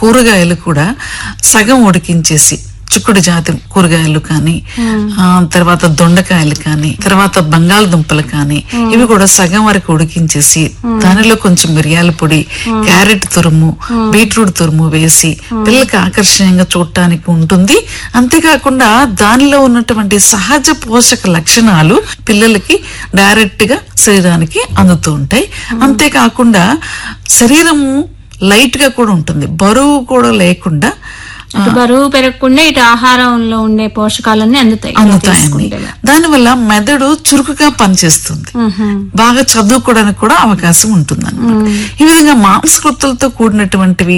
కూరగాయలు కూడా సగం ఉడికించేసి చిక్కుడు జాతి కూరగాయలు కానీ ఆ తర్వాత దొండకాయలు కానీ తర్వాత బంగాళదుంపలు కానీ ఇవి కూడా సగం వరకు ఉడికించేసి దానిలో కొంచెం మిరియాల పొడి క్యారెట్ తురుము బీట్రూట్ తురుము వేసి పిల్లలకి ఆకర్షణీయంగా చూడటానికి ఉంటుంది అంతేకాకుండా దానిలో ఉన్నటువంటి సహజ పోషక లక్షణాలు పిల్లలకి డైరెక్ట్ గా శరీరానికి అందుతూ ఉంటాయి అంతేకాకుండా శరీరము లైట్ గా కూడా ఉంటుంది బరువు కూడా లేకుండా అటు బరువు పెరగకుండా ఇటు ఆహారంలో ఉండే పోషకాలన్నీ అందుతాయి ఇలా అందుతాయండి తీసుకుంటే. దానివల్ల మెదడు చురుకుగా పనిచేస్తుంది మ్హూ. బాగా చదువుకోవడానికి కూడా అవకాశం ఉంటుంది ఈ విధంగా మాంసకృతులతో కూడినటువంటివి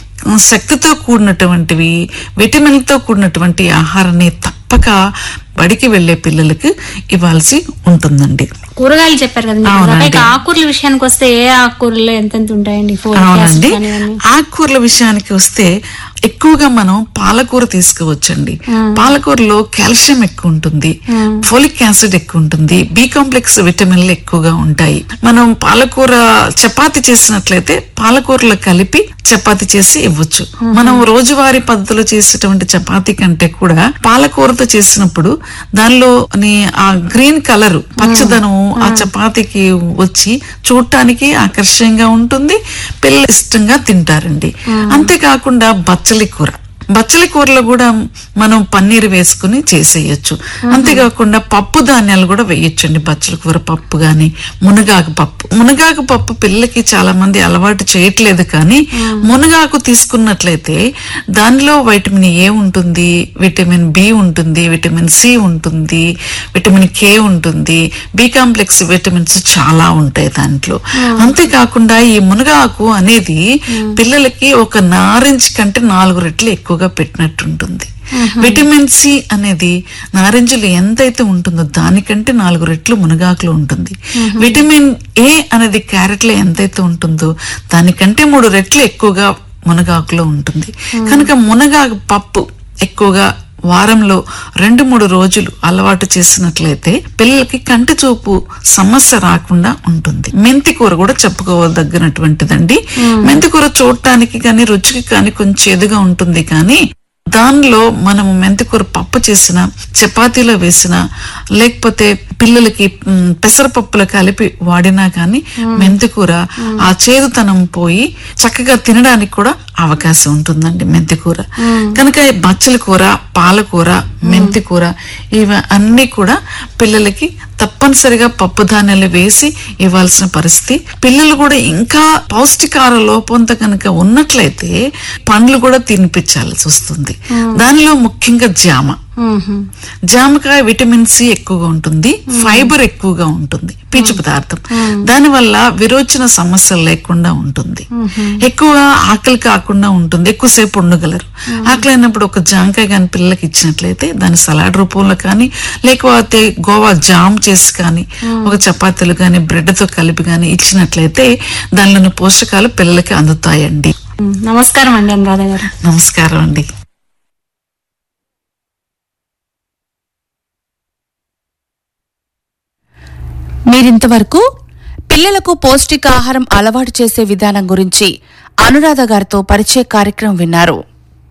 శక్తితో కూడినటువంటివి విటమిన్లతో కూడినటువంటి ఆహారాన్ని తప్పక బడికి వెళ్లే పిల్లలకి ఇవ్వాల్సి ఉంటుందండి కూరగాయలు చెప్పారు కదండి అవునండి. ఇక ఆకుకూరల విషయానికి వస్తే ఏ ఆకుకూరలు ఎంతెంత ఉంటాయండి ఫోలిక్ అవునండి యాసిడ్ కానివ్వండి. ఆకుకూరల విషయానికి వస్తే ఎక్కువగా మనం పాలకూర తీసుకోవచ్చండి పాలకూరలో కాల్షియం ఎక్కువ ఉంటుంది ఫోలిక్ యాసిడ్ ఎక్కువ ఉంటుంది బి కాంప్లెక్స్ విటమిన్లు ఎక్కువగా ఉంటాయి మనం పాలకూర చపాతి చేసినట్లయితే పాలకూరలో కలిపి చపాతి చేసి ఇవ్వచ్చు మనం రోజువారీ పద్ధతిలో చేసేటువంటి చపాతీ కంటే కూడా పాలకూరతో చేసినప్పుడు దానిలో ఆ గ్రీన్ కలర్ పచ్చదనం ఆ చపాతీకి వచ్చి చూడటానికి ఆకర్షణీయంగా ఉంటుంది పిల్లలు ఇష్టంగా తింటారండి అంతేకాకుండా బచ్చలి కూర బచ్చలి కూరలో కూడా మనం పన్నీర్ వేసుకుని చేసేయచ్చు అంతేకాకుండా పప్పు ధాన్యాలు కూడా వేయొచ్చండి బచ్చలి కూర పప్పు గాని మునగాకు పప్పు మునగాకు పప్పు పిల్లలకి చాలా మంది అలవాటు చేయట్లేదు కానీ మునగాకు తీసుకున్నట్లయితే దానిలో వైటమిన్ ఏ ఉంటుంది విటమిన్ బి ఉంటుంది విటమిన్ సి ఉంటుంది విటమిన్ కే ఉంటుంది బి కాంప్లెక్స్ విటమిన్స్ చాలా ఉంటాయి దాంట్లో అంతేకాకుండా ఈ మునగాకు అనేది పిల్లలకి ఒక నారింజ కంటే నాలుగు రెట్లు ఎక్కువగా పెట్టినట్టుంటుంది విటమిన్ సి అనేది నారింజలు ఎంతైతే ఉంటుందో దానికంటే నాలుగు రెట్లు మునగాకులో ఉంటుంది విటమిన్ ఏ అనేది క్యారెట్ లో ఎంతైతే ఉంటుందో దానికంటే మూడు రెట్లు ఎక్కువగా మునగాకులో ఉంటుంది కనుక మునగాకు పప్పు ఎక్కువగా వారంలో రెండు మూడు రోజులు అలవాటు చేసినట్లయితే పిల్లలకి కంటి చూపు సమస్య రాకుండా ఉంటుంది మెంతి కూర కూడా చెప్పుకోదగినటువంటిదండి మెంతి కూర చూడటానికి కానీ రుచికి కానీ కొంచెం ఎదుగా ఉంటుంది కానీ దానిలో మనము మెంతికూర పప్పు చేసిన చపాతీలో వేసిన లేకపోతే పిల్లలకి మ్, పెసరపప్పులో కలిపి వాడినా కానీ మెంతికూర ఆ చేదుతనం పోయి చక్కగా తినడానికి కూడా అవకాశం ఉంటుందండి మెంతికూర కనుక ఈ బచ్చల కూర పాలకూర మెంతికూర ఇవి అన్ని కూడా పిల్లలకి తప్పనిసరిగా పప్పు ధాన్యాలు వేసి ఇవ్వాల్సిన పరిస్థితి పిల్లలు కూడా ఇంకా పౌష్టికార లోపంతో కనుక ఉన్నట్లయితే పండ్లు కూడా తినిపించాల్సి వస్తుంది దానిలో ముఖ్యంగా జామ మ్హూ. జామకాయ విటమిన్ సి ఎక్కువగా ఉంటుంది ఫైబర్ ఎక్కువగా ఉంటుంది పీచు పదార్థం దానివల్ల విరోచన సమస్యలు లేకుండా ఉంటుంది ఎక్కువ ఆకలి కాకుండా ఉంటుంది ఎక్కువసేపు ఉండగలరు ఆకలి అయినప్పుడు ఒక జామకాయ కానీ పిల్లలకి ఇచ్చినట్లయితే దాని సలాడ్ రూపంలో కానీ లేకపోతే గోవా జామ్ చేసి కానీ ఒక చపాతీలు కానీ బ్రెడ్ తో కలిపి కానీ ఇచ్చినట్లయితే దానిలోని పోషకాలు పిల్లలకి అందుతాయండి మ్, నమస్కారం అండి అనురాధ గారు నమస్కారం అండి మీరింతవరకు పిల్లలకు పౌష్టికాహారం అలవాటు చేసే విధానం గురించి అనురాధ గారితో పరిచయ కార్యక్రమం విన్నారు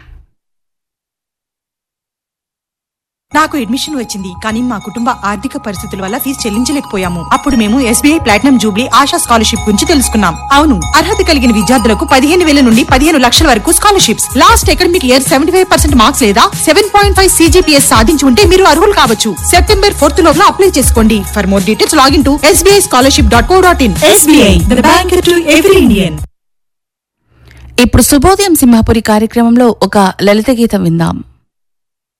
నాకు అడ్మిషన్ వచ్చింది కానీ మా కుటుంబ ఆర్థిక పరిస్థితుల వల్ల ఫీజు చెల్లించలేకపోయాము అప్పుడు మేము SBI platinum jubilee Asha scholarship గురించి తెలుసుకున్నాం అవును అర్హత కలిగిన విద్యార్థులకు పదిహేను వేల నుండి పదిహేను లక్షల వరకు scholarships last academic year seventy five percent marks లేదా సెవెన్ పాయింట్ ఫైవ్ సీజీపీఎస్ సాధించి ఉంటే మీరు అర్హులు కావచ్చు సెప్టెంబర్ ఫోర్త్ లోపల అప్లై చేసుకోండి for more details login to SBI scholarship dot co dot in SBI the bank to every Indian ఇప్పుడు శుభోదయం సింహాపురి కార్యక్రమంలో ఒక లలిత గీతం విందాం